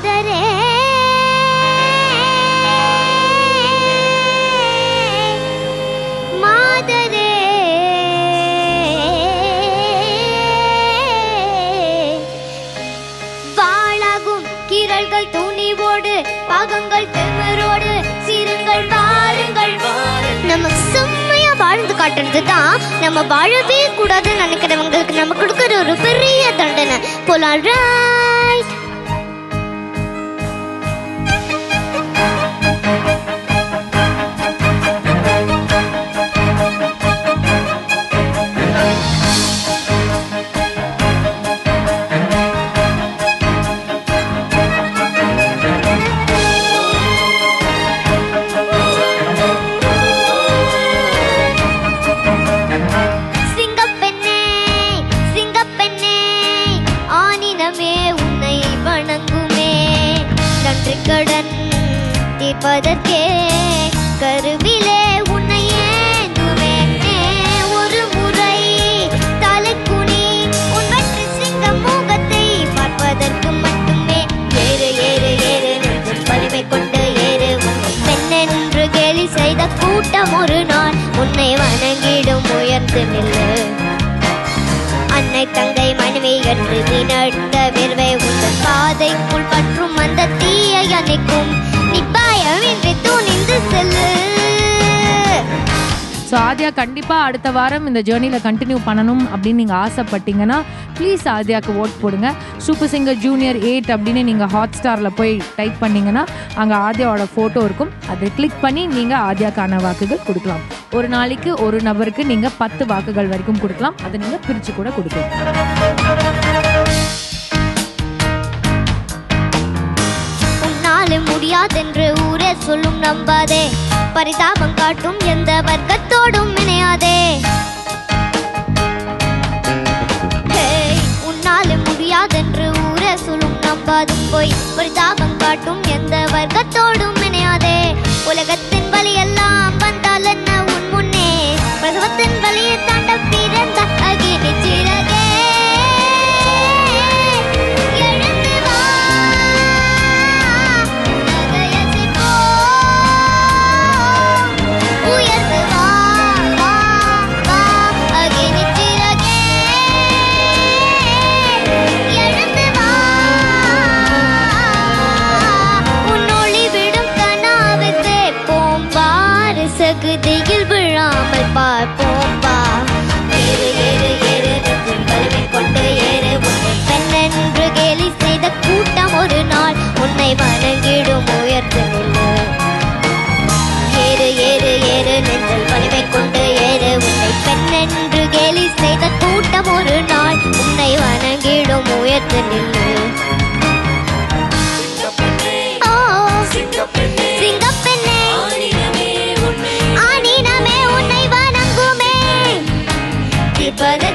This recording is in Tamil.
மாதரே மாதரே வாழாகும் கீரல்கள் துணிவோடு பாகங்கள் திமிரோடு சிறுங்கள் வாருங்கள் நம்ம செம்மையா வாழ்ந்து காட்டுறது தான் நம்ம வாழவே கூடாதுன்னு நினைக்கிறவங்களுக்கு நம்ம கொடுக்குற ஒரு பெரிய தண்டனை போலாம் ரைட் சிங்கப்பெண்ணே சிங்கப்பெண்ணே ஆனினமே உன்னை வணங்குமே நன்றி கடன் தீர்ப்பதற்கே கருவிலே உன்னை ஏந்துவேனே ஒரு முறை தலை குனி உன் வெற்றி சிங்க முகத்தை பார்ப்பதற்கு மட்டுமே ஏறு ஏறு ஏறு நெஞ்சில் வலிமை கொண்டு ஏறு உன்னை பெண்ணென்று கேலி செய்த கூட்டம் ஒரு நாள் உன்னை வணங்கிடும் உயர்ந்து நில்லு அன்னை தங்கை மனைவி என்று நீ நட்ட விர்வை உங்கள் பாதைக்குள் பற்றும் அந்த தீயை அணைக்கும் நீ பயமின்றி துணிந்து செல்லு ஸோ ஆத்யா கண்டிப்பாக அடுத்த வாரம் இந்த ஜேர்னியில் கண்டினியூ பண்ணணும் அப்படின்னு நீங்கள் ஆசைப்பட்டீங்கன்னா ப்ளீஸ் ஆத்யாக்கு ஓட் போடுங்க சூப்பர் சிங்கர் ஜூனியர் எயிட் அப்படின்னு நீங்கள் ஹாட் ஸ்டாரில் போய் டைப் பண்ணீங்கன்னா அங்கே ஆத்யாவோட ஃபோட்டோ இருக்கும் அதை கிளிக் பண்ணி நீங்கள் ஆத்யாக்கான வாக்குகள் கொடுக்கலாம் ஒரு நாளைக்கு ஒரு நபருக்கு நீங்கள் பத்து வாக்குகள் வரைக்கும் கொடுக்கலாம் அதை நீங்கள் பிரித்து கூட கொடுக்கலாம் உன்னால முடியாதென்று ஊரே சொல்லும் நம்பாதே பரிதாபம் காட்டும் எந்த வர்க்கத்தோடும் இணையாதே ஹேய், உன்னால முடியாதென்று ஊரே சொல்லும் நம்பாதும் போய் பரிதாபம் காட்டும் எந்த வர்க்கத்தோடும் இணையாதே உலகத்தின் வழி எல்லாம் வந்தால் என்ன உன் முன்னே பிரசவத்தின் வழியை தாண்ட பிறந்த அகிலி சிறகே எழுந்து வா நகையசி போ உயர்ந்து வா வா வா அகிலி சிறகே எழுந்து வா உன் ஒளி விடும் கனாவுக்கு போம்பாறு சகுதியில் விழாமல் பார்ப்போம் பா ஏறு ஏறு ஏறு நெஞ்சில் வலிமை கொண்டு ஏறு உன்னை பெண்ணென்று கேலி செய்த கூட்டம் ஒரு நாள் உன்னை வணங்கிடும் உயர்ந்து நில்லு ஏறு ஏறு ஏறு நெஞ்சல் வலிமை கொண்டு ஏறு உன்னை பெண்ணென்று கேலி செய்த கூட்டம் ஒரு நாள் உன்னை வணங்கிடும் உயர்ந்து நில்லு ஓ, சிங்கப்பெண்ணே ஆணினமே உன்னை வணங்குமே தீர்ப்பதற்கு